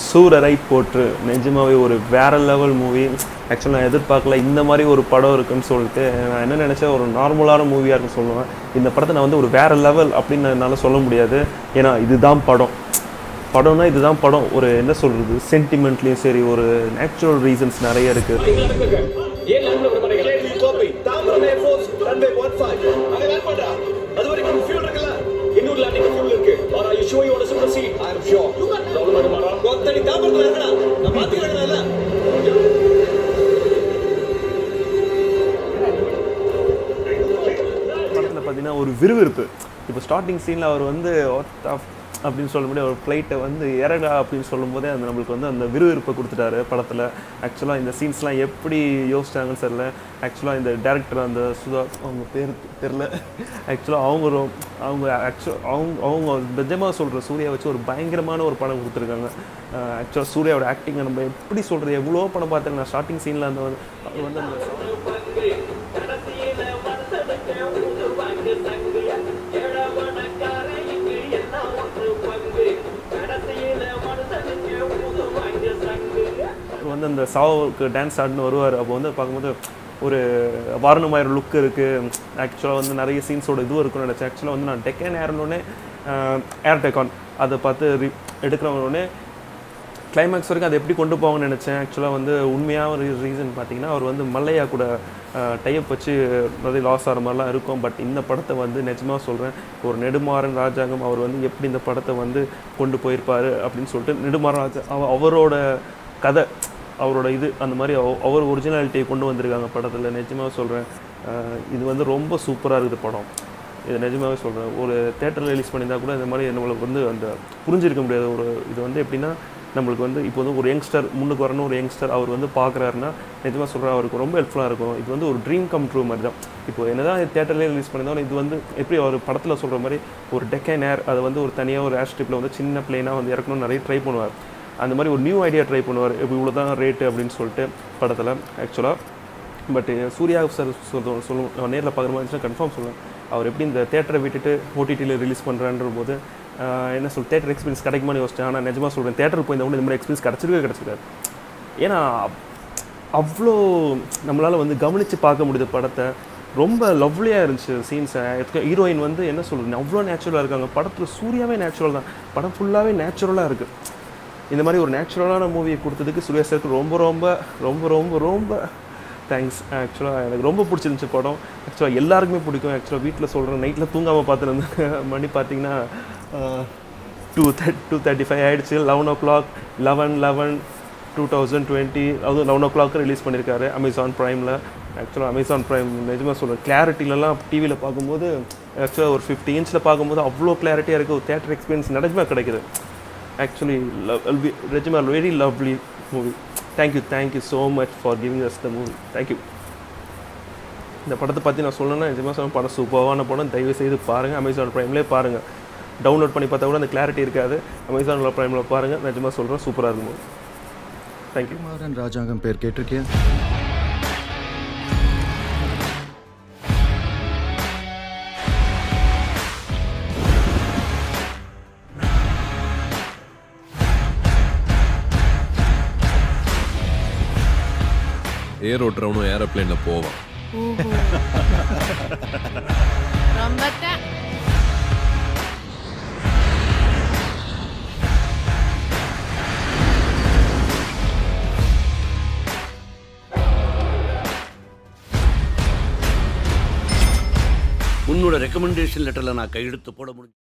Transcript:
சூரரை போற்று நிஜமாவே ஒரு வேற லெவல் மூவி ஆக்சுவலாக நான் எதிர்பார்க்கல இந்த மாதிரி ஒரு படம் இருக்குன்னு சொல்லிட்டு நான் என்ன நினச்சேன் ஒரு நார்மலான மூவியாக இருக்குன்னு சொல்லுவேன் இந்த படத்தை நான் வந்து ஒரு வேற லெவல் அப்படின்னு என்னால் சொல்ல முடியாது ஏன்னா இதுதான் படம் படம்னா இதுதான் படம் ஒரு என்ன சொல்கிறது சென்டிமெண்ட்லேயும் சரி ஒரு நேச்சுரல் ரீசன்ஸ் நிறைய இருக்குது ஏன் லைன்ல விட மாட்டேங்கிறீங்க கேள்வி கோப்பை தாம்பரம் ஏர் ஃபோர்ஸ் ரன்வே 15 அங்க லேண்ட் பண்றா அது வரைக்கும் ஃபியூல் இருக்குல்ல இன்னொரு லேண்டிங் ஃபியூல் இருக்கு are are you sure you want to see I am sure problem ஆக மாட்டா கொத்தடி தாம்பரத்துல இருக்கடா நான் பாத்துக்கிறேன்ல படத்தில் பார்த்தீங்கன்னா ஒரு விறுவிறுப்பு இப்போ ஸ்டார்டிங் சீனில் அவர் வந்து "What the அப்படின்னு சொல்ல முடியாது ஒரு ஃப்ளைட்டை வந்து இறடா அப்படின்னு சொல்லும்போதே அந்த நம்மளுக்கு வந்து அந்த விறுவிறுப்பை கொடுத்துட்டாரு படத்தில் ஆக்சுவலாக இந்த சீன்ஸ்லாம் எப்படி யோசிச்சாங்கன்னு தெரியல ஆக்சுவலாக இந்த டேரக்டர் அந்த சுதா அவங்க பேர் தெரில ஆக்சுவலாக அவங்க ரொ- அவங்க ஆக்சுவல் அவங்க அவங்க நிஜமாக சொல்கிற சூர்யா வச்சு ஒரு பயங்கரமான ஒரு படம் கொடுத்துருக்காங்க ஆக்சுவலாக சூர்யாவோட ஆக்டிங்கை நம்ம எப்படி சொல்கிறது எவ்வளோ படம் பார்த்தேன் நான் ஸ்டார்டிங் சீனில் அந்த வந்து அவர் வந்து அந்த அவர் வந்து அந்த சாவுக்கு டான்ஸ் ஆடினு வருவார் அப்போ வந்து பார்க்கும்போது ஒரு வாரணமாயிரம் லுக் இருக்குது ஆக்சுவலாக வந்து நிறைய சீன்ஸோட இதுவும் இருக்கும்னு நினச்சேன் ஆக்சுவலாக வந்து நான் டெக்கன் ஏர்னோடனே ஏர் டெக்கான் அதை பார்த்து ரி எடுக்கிறவனோடனே கிளைமேக்ஸ் வரைக்கும் அதை எப்படி கொண்டு போவாங்கன்னு நினச்சேன் ஆக்சுவலாக வந்து உண்மையான ஒரு ரீசன் பார்த்தீங்கன்னா அவர் வந்து மல்லையா கூட டைப் வச்சு நிறைய லாஸ் ஆகிற மாதிரிலாம் இருக்கும் பட் இந்த படத்தை வந்து நிஜமாக சொல்கிறேன் ஒரு நெடுமாறன் ராஜாங்கம் அவர் வந்து எப்படி இந்த படத்தை வந்து கொண்டு போயிருப்பார் அப்படின்னு சொல்லிட்டு நெடுமாறன் ராஜா அவ- அவரோட கதை அவரோட இது அந்த மாதிரி அவ- அவர் ஒரிஜினாலிட்டியை கொண்டு வந்திருக்காங்க படத்தில் நிஜமாக சொல்கிறேன் இது வந்து ரொம்ப சூப்பராக இருக்குது படம் இது நிஜமாவே சொல்கிறேன் ஒரு தேட்டரில் ரிலீஸ் பண்ணியிருந்தா கூட இந்த மாதிரி நம்மளுக்கு வந்து அந்த புரிஞ்சிருக்க முடியாது ஒரு இது வந்து எப்படின்னா நம்மளுக்கு வந்து இப்போ வந்து ஒரு யங்ஸ்டர் முன்னுக்கு வரணும் ஒரு யங்ஸ்டர் அவர் வந்து பார்க்குறாருன்னா நிஜமாக சொல்கிறேன் அவருக்கு ரொம்ப ஹெல்ப்ஃபுல்லாக இருக்கும் இது வந்து ஒரு ட்ரீம் கம் ட்ரூ மாதிரி தான் இப்போ என்னதான் தேட்டர்லேயே ரிலீஸ் பண்ணியிருந்தாலும் இது வந்து எப்படி அவர் படத்தில் சொல்கிற மாதிரி ஒரு டெக்கன் ஏர் அதை வந்து ஒரு தனியாக ஒரு ஏர் ஸ்ட்ரிப்பில் வந்து சின்ன பிளேனாக வந்து இறக்கணும்னு நிறைய ட்ரை பண்ணுவார் அந்த மாதிரி ஒரு நியூ ஐடியா ட்ரை பண்ணுவார் இப்போ இவ்வளோ தான் ரேட்டு அப்படின்னு சொல்லிட்டு படத்தில் ஆக்சுவலாக பட் சூர்யா சார் சொல்ல சொல்லுவோம் நேரில் பார்க்குற மாதிரி இருந்துச்சுன்னா கன்ஃபார்ம் சொல்லுவேன் அவர் எப்படி இந்த தேட்டரை விட்டுட்டு ஓடிடியில் ரிலீஸ் பண்ணுறான்ற போது ஆஹ் என்ன சொல் தேட்டர் எக்ஸ்பீரியன்ஸ் கிடைக்குமான்னு யோசிச்சேன் ஆனால் நிஜமாக சொல்கிறேன் தேட்டருக்கு போயிருந்தா கூட இந்த மாதிரி எக்ஸ்பீரியன்ஸ் கிடச்சிருக்கே கிடச்சிருக்காரு ஏன்னா அவ்வளோ நம்மளால் வந்து கவனித்து பார்க்க முடியுது படத்தை ரொம்ப லவ்லியாக இருந்துச்சு சீன்ஸை ஹீரோயின் வந்து என்ன சொல்கிறது அவ்வளோ நேச்சுரலாக இருக்காங்க படத்தில் சூர்யாவே நேச்சுரல் தான் படம் ஃபுல்லாகவே நேச்சுரலாக இருக்குது இந்த மாதிரி ஒரு நேச்சுரலான மூவியை கொடுத்ததுக்கு சூர்யா சாருக்கு ரொம்ப ரொம்ப ரொம்ப ரொம்ப ரொம்ப தேங்க்ஸ் ஆக்சுவலாக எனக்கு ரொம்ப பிடிச்சிருந்துச்சு படம் ஆக்சுவலாக எல்லாருக்குமே பிடிக்கும் ஆக்சுவலாக வீட்டில் சொல்கிறேன் நைட்டில் தூங்காமல் பார்த்துருந்தேன் மணி பார்த்தீங்கன்னா two third two thirty five ஆகிடுச்சு eleven o'clock eleven eleven two thousand twenty அதுவும் லெவன் ஓ கிளாக் ரிலீஸ் பண்ணியிருக்காரு அமேசான் ப்ரைமில் ஆக்சுவலாக அமேசான் ப்ரைம் நிஜமாக சொல்கிறேன் கிளாரிட்டிலலாம் டிவியில் பார்க்கும்போது ஆக்சுவலாக ஒரு ஃபிஃப்டி இன்ச்சில் பார்க்கும்போது அவ்வளோ கிளாரிட்டியாக இருக்குது ஒரு தேட்டர் எக்ஸ்பீரியன்ஸ் நிஜமாக கிடைக்குது ஆக்சுவலி ரெஜிமா very lovely movie thank you thank you so much for giving us the movie thank you இந்த படத்தை பற்றி நான் சொல்லணும்னா நிஜமாக சொல்ல படம் சூப்பரான படம் தயவு செய்து பாருங்கள் அமேசான் ப்ரைம்லேயே பாருங்கள் டவுன்லோட் பண்ணி பார்த்தா கூட அந்த கிளாரிட்டி இருக்காது அமேசான் ப்ரைமில் பாருங்கள் நிஜமாக சொல்கிறேன் சூப்பராக இருக்கும் மூவி தேங்க்யூ மாறன் ராஜாங்கம் பேர் கேட்டிருக்கியா ஏர் ஓட்டுறவனும் ஏரோப்ளேன்ல போவான் ரொம்ப தான் உன்னோட ரெக்கமெண்டேஷன் லெட்டர்ல நான் கையெழுத்து போட முடியும்